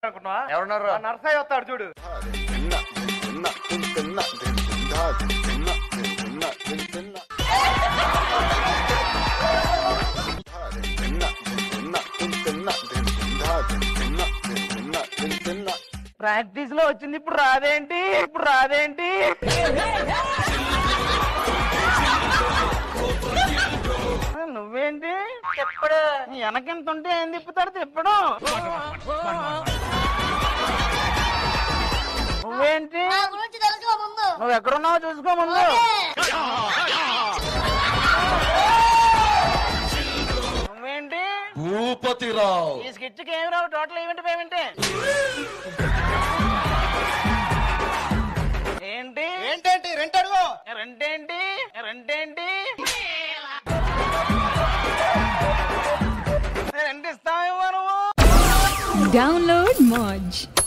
అనుకున్నావా ఎవరున్నారు ఆ నర్సయ్య వస్తాడు చూడు ప్రాక్టీస్ లో వచ్చింది ఇప్పుడు రాదేంటి ఇప్పుడు రాదేంటి నువ్వేంటి ఎప్పుడు వెనకెంత ఉంటే ఏం తిప్పుతాడు తిప్పడు నువ్వేంటి నా గురించి తెలుసుకో ముందు నువ్వు ఎక్కడున్నావో చూసుకో ముందు నువ్వేంటి భూపతిరావు ఈ స్కెచ్ కి ఏమి రావు టోటల్ ఈవెంట్ పేమెంట్ ఏంటి ఏంటేంటి రెంట్ అడుగు రెంట్ ఏంటి రెంట్ ఏంటి రెంట్ ఇస్తామేమో నువ్వు Download Moj.